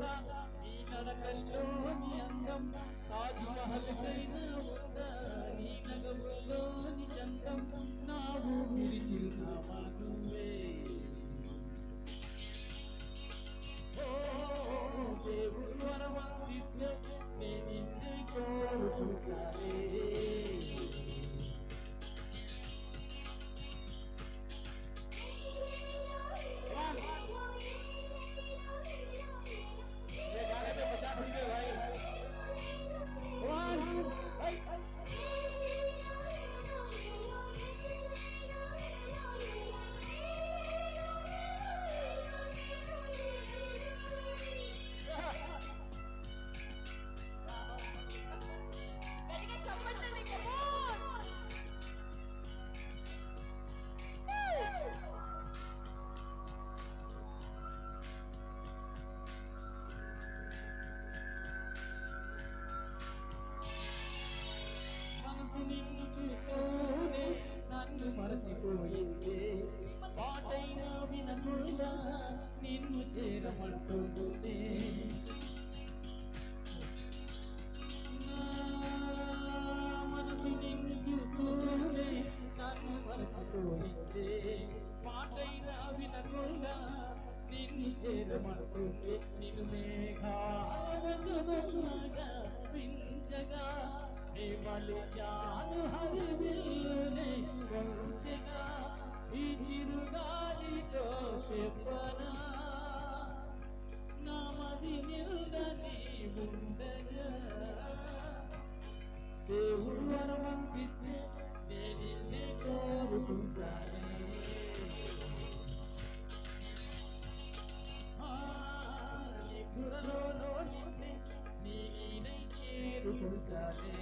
ఉందా నీ నడకల్లోని అందం తాజ్ మహల్ కైనా ఉందా నీ నగముల్లోని చందం నా ఊపిరి చిరునామా నువ్వే ఓ దేవుడు వరమందిస్తే నే నిన్నే కోరుకుంటానే ये गाने पे पचास रुपए भाई वन గట్టిగా చెప్పండి కమోన్ మనసు నిన్ను చూస్తూనే నన్ను మరచిపోయిందే పాటైనా వినకుండా నిన్ను చేరమంటుందే నా మనసు నిన్ను చూస్తూనే నన్ను మరచిపోయిందే పాటైనా వినకుండా నిన్ను చేరమంటుంది నిన్ను మేఘావగా పెంచగా నీ మలిచాను హరివిల్లునే కొంచెగా ఈ చిరుగాలితో చెప్పనా నామది నిల్దని ఉండగా దేవుడు వరమందిస్తే నేను నిన్నే కోరుకుంటానే ఆ, నీ గురలోనో నిన్నే నేనై చేరుకుంటానే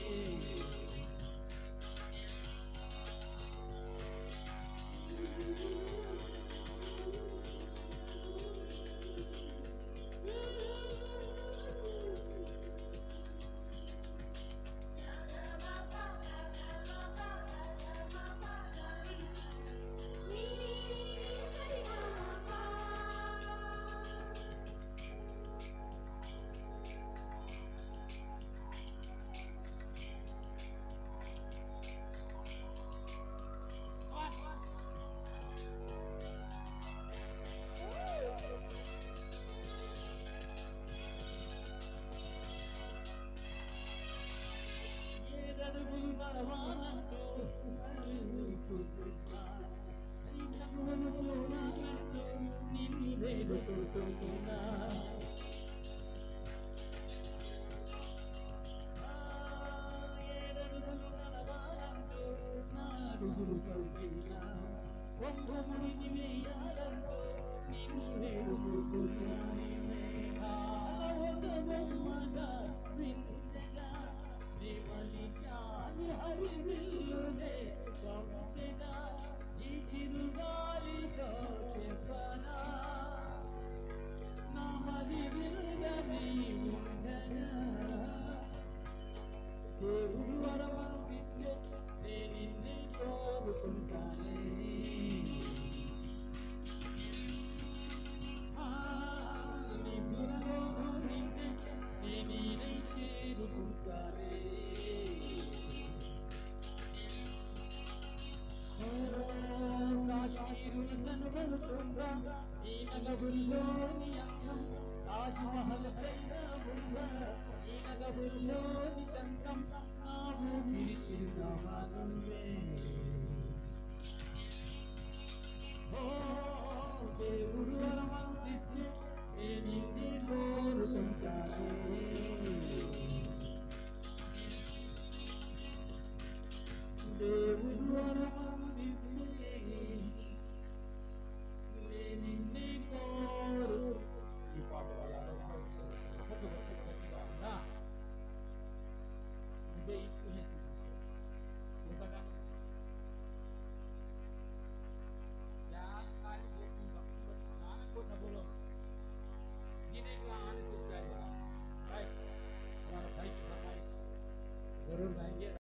ఏడడుగులు నడవాలంటూ అడుగుతున్నా. నీ నవ్వులు చూడాలంటూ నిన్ను వేడుకుంటున్నా ఆ, ఏడడుగులు నడవాలంటూ నా అడుగులు కలిగినా కొంబముడిని వేయాలంటూ నిన్ను వేడుకుంటున్నా ఒక బొమ్మగా వించగా దేవలి చాలు హరివిల్లునే పంచగా ఈ చిరుగాలితో చెప్పనా నా మది విరుగని ఉండగా దేవుడు వరమనిపిస్తే నేను నిన్నే కోరుకుంటానే ఆ, నీ బుర్రలో నిన్నే నీ నీడై చేరుకుంటానే ఓ, కాశ్మీరులు కనుగొనుతుందా ఈ నగవుల్లోని అందం తాజ్ మహల్ పైన ఉందా ఈ నగవుల్లోని సంతం నా ఊపిరి చిరునామా నువ్వే ఓ దేవుడు వరమందిస్తే నేను నిన్నే కోరుకుంటానే దేవుడు వరమందిస్తే నేను నిన్నే కోరు ఈ పాట వల్ల చప్పట్లు కొట్టి గట్టిగా ఉందా मुझे इश्क है तुझसे ऐसा गाना क्या आज वो तुम भक्ति बता गाना को सब बोलो जीने का आने से उसका आएगा राइट हमारा भाई की फरमाइश जरूर गाएंगे